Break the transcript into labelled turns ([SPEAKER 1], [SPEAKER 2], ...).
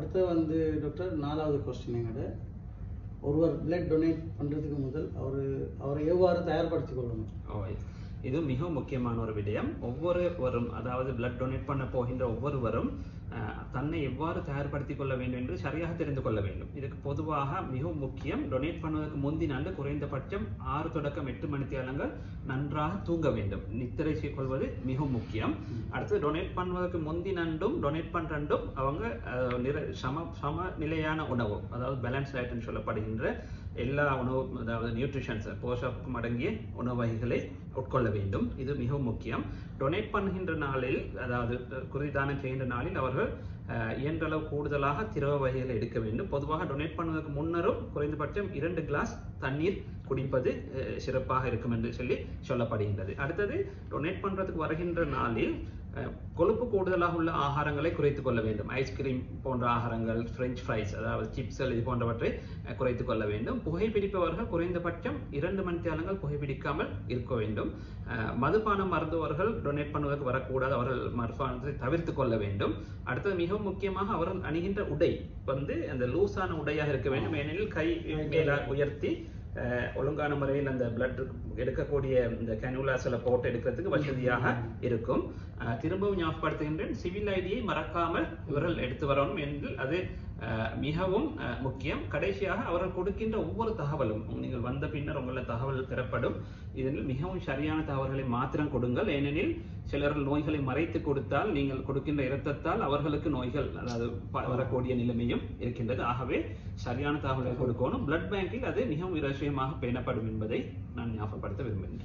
[SPEAKER 1] அடுத்து வந்து டாக்டர் நாலாவது கொஸ்டின் எங்கட ஒருவர் பிளட் டொனேட் பண்ணுறதுக்கு முதல் அவர் அவரை எவ்வாறு தயார்படுத்திக் கொள்ளணும்
[SPEAKER 2] ஓ, இது மிகவும் முக்கியமான ஒரு விடயம் ஒவ்வொருவரும் அதாவது பிளட் டொனேட் பண்ண போகின்ற ஒவ்வொருவரும் அஹ், தன்னை எவ்வாறு தயார்படுத்திக் கொள்ள வேண்டும் என்று சரியாக தெரிந்து கொள்ள வேண்டும் இதுக்கு பொதுவாக மிகவும் முக்கியம் டொனேட் பண்ணுவதற்கு முந்தின ஆண்டு குறைந்தபட்சம் ஆறு தொடக்கம் எட்டு மணித்தியாலங்கள் நன்றாக தூங்க வேண்டும் நித்திரை கொள்வது மிகவும் முக்கியம் அடுத்து டொனேட் பண்ணுவதற்கு முந்தினண்டும் டொனேட் பண்றண்டும் அவங்க அஹ், நிற சம சம நிலையான உணவு அதாவது பேலன்ஸ் டயட்னு சொல்லப்படுகின்ற எல்லா உணவு அதாவது நியூட்ரிஷன்ஸ் போஷாக்கும் அடங்கிய உணவு வகைகளை உட்கொள்ள வேண்டும் இது மிகவும் முக்கியம் டொனேட் பண்ணுகின்ற நாளில் அதாவது குருதிதானம் செய்கின்ற நாளில் அவர்கள் அஹ், இயன்ற அளவு கூடுதலாக திரவ வகைகளை எடுக்க வேண்டும் பொதுவாக டொனேட் பண்ணுவதற்கு முன்னரும் குறைந்தபட்சம் இரண்டு கிளாஸ் தண்ணீர் குடிப்பது அஹ், சிறப்பாக இருக்கும் என்று சொல்லி சொல்லப்படுகின்றது அடுத்தது டொனேட் பண்றதுக்கு வருகின்ற நாளில் அஹ், கொழுப்பு கூடுதலாக உள்ள ஆகாரங்களை குறைத்துக் கொள்ள வேண்டும் ஐஸ்கிரீம் போன்ற ஆகாரங்கள் பிரெஞ்ச் ஃப்ரைஸ் அதாவது சிப்ஸ்கள் இது போன்றவற்றை அஹ், குறைத்துக் கொள்ள வேண்டும் புகைப்பிடிப்பவர்கள் குறைந்தபட்சம் இரண்டு மணித்தியாலங்கள் புகைப்பிடிக்காமல் இருக்க வேண்டும் அஹ், மதுபானம் மருந்துவர்கள் டொனேட் பண்ணுவதற்கு வரக்கூடாது அவர்கள் மதுபானத்தை தவிர்த்து கொள்ள வேண்டும் அடுத்தது மிகவும் முக்கியமாக அவர்கள் அணிகின்ற உடை வந்து அந்த லூசான உடையாக இருக்க வேண்டும் ஏனெனில் கை மேல உயர்த்தி அஹ், ஒழுங்கான முறையில் அந்த பிளட் எடுக்கக்கூடிய இந்த கனுலாஸ்ல போட்டு எடுக்கிறதுக்கு வசதியாக இருக்கும் அஹ், திரும்பவும் ஞாபகப்படுத்துகின்றேன் சிவில் ஐடியை மறக்காமல் இவர்கள் எடுத்து வரணும் என்று அது அஹ், மிகவும் அஹ், முக்கியம் கடைசியாக அவர்கள் கொடுக்கின்ற ஒவ்வொரு தகவலும் நீங்கள் வந்த பின்னர் உங்கள தகவல் பெறப்படும் இதில் மிகவும் சரியான தகவல்களை மாத்திரம் கொடுங்கள் ஏனெனில் சிலர் நோய்களை மறைத்து கொடுத்தால் நீங்கள் கொடுக்கின்ற இரத்தத்தால் அவர்களுக்கு நோய்கள் அதாவது ப- வரக்கூடிய நிலைமையும் இருக்கின்றது ஆகவே சரியான தகவல்களை கொடுக்கணும் பிளட் பேங்கில் அது மிகவும் இரகசியமாக பேணப்படும் என்பதை நான் ஞாபகப்படுத்த விரும்புகிறேன்